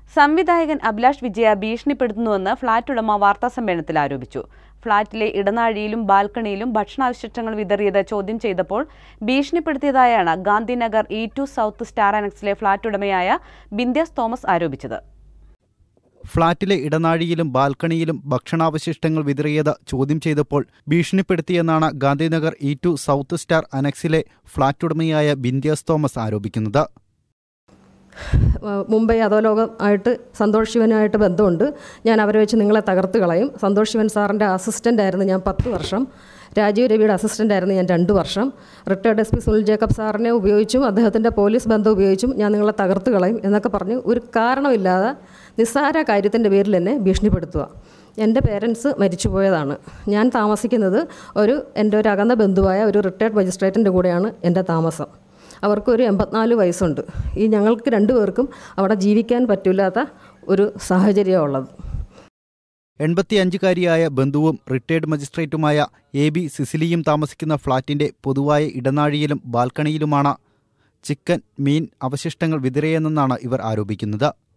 സംവിധായകൻ അഭിലാഷ് വിജയ ഭീഷണിപ്പെടുത്തുന്നുവെന്ന് ഫ്ളാറ്റ് ഉടമ വാർത്താസമ്മേളനത്തിൽ ആരോപിച്ചു ഫ്ളാറ്റിലെ ഇടനാഴിയിലും ബാൽക്കണിയിലും ഭക്ഷണാവശിഷ്ടങ്ങൾ വിതറിയത് ചോദ്യം ചെയ്തപ്പോൾ ഭീഷണിപ്പെടുത്തിയതായാണ് Gandhinagar E two south star അനക്സിലെ ഫ്ളാറ്റ് ഉടമയായ ബിന്ധ്യാസ് തോമസ് ആരോപിച്ചത് ഫ്ളാറ്റിലെ ഇടനാഴിയിലും ബാൽക്കണിയിലും ഭക്ഷണാവശിഷ്ടങ്ങൾ വിതറിയത് ചോദ്യം ചെയ്തപ്പോൾ ഭീഷണിപ്പെടുത്തിയെന്നാണ് Gandhinagar E two south star അനക്സിലെ ഫ്ളാറ്റ് ഉടമയായ ബിന്ധ്യാസ് തോമസ് ആരോപിക്കുന്നത് മുംബൈ അധോലോകം ആയിട്ട് സന്തോഷ് ശിവനുമായിട്ട് ബന്ധമുണ്ട് ഞാൻ അവരെ വെച്ച് നിങ്ങളെ തകർത്ത് കളയും സന്തോഷ് ശിവൻ സാറിൻ്റെ അസിസ്റ്റൻ്റ് ആയിരുന്നു ഞാൻ പത്ത് വർഷം രാജീവ് രവിയുടെ അസിസ്റ്റൻ്റ് ആയിരുന്നു ഞാൻ രണ്ട് വർഷം retired S P Sunil Jacob സാറിനെ ഉപയോഗിച്ചും അദ്ദേഹത്തിൻ്റെ പോലീസ് ബന്ധം ഉപയോഗിച്ചും ഞാൻ നിങ്ങളെ തകർത്ത് കളയും എന്നൊക്കെ പറഞ്ഞ് ഒരു കാരണമില്ലാതെ നിസ്സാര കാര്യത്തിൻ്റെ പേരിൽ എന്നെ ഭീഷണിപ്പെടുത്തുക എൻ്റെ പേരൻസ് മരിച്ചുപോയതാണ് ഞാൻ താമസിക്കുന്നത് ഒരു എൻ്റെ ഒരു അകന്ന ബന്ധുവായ ഒരു റിട്ടയർഡ് മജിസ്ട്രേറ്റിൻ്റെ കൂടെയാണ് എൻ്റെ താമസം അവർക്കൊരു എൺപത്തിനാല് വയസ്സുണ്ട് ഈ ഞങ്ങൾക്ക് രണ്ടുപേർക്കും അവിടെ ജീവിക്കാൻ പറ്റില്ലാത്ത ഒരു സാഹചര്യമാണ് ഉള്ളത് എൺപത്തിയഞ്ചുകാരിയായ ബന്ധുവും റിട്ടയർഡ് മജിസ്ട്രേറ്റുമായ എ ബി സിസിലിയും താമസിക്കുന്ന ഫ്ളാറ്റിന്റെ പൊതുവായ ഇടനാഴിയിലും ബാൽക്കണിയിലുമാണ് ചിക്കൻ മീൻ അവശിഷ്ടങ്ങൾ വിതറിയെന്നാണ് ഇവർ ആരോപിക്കുന്നത്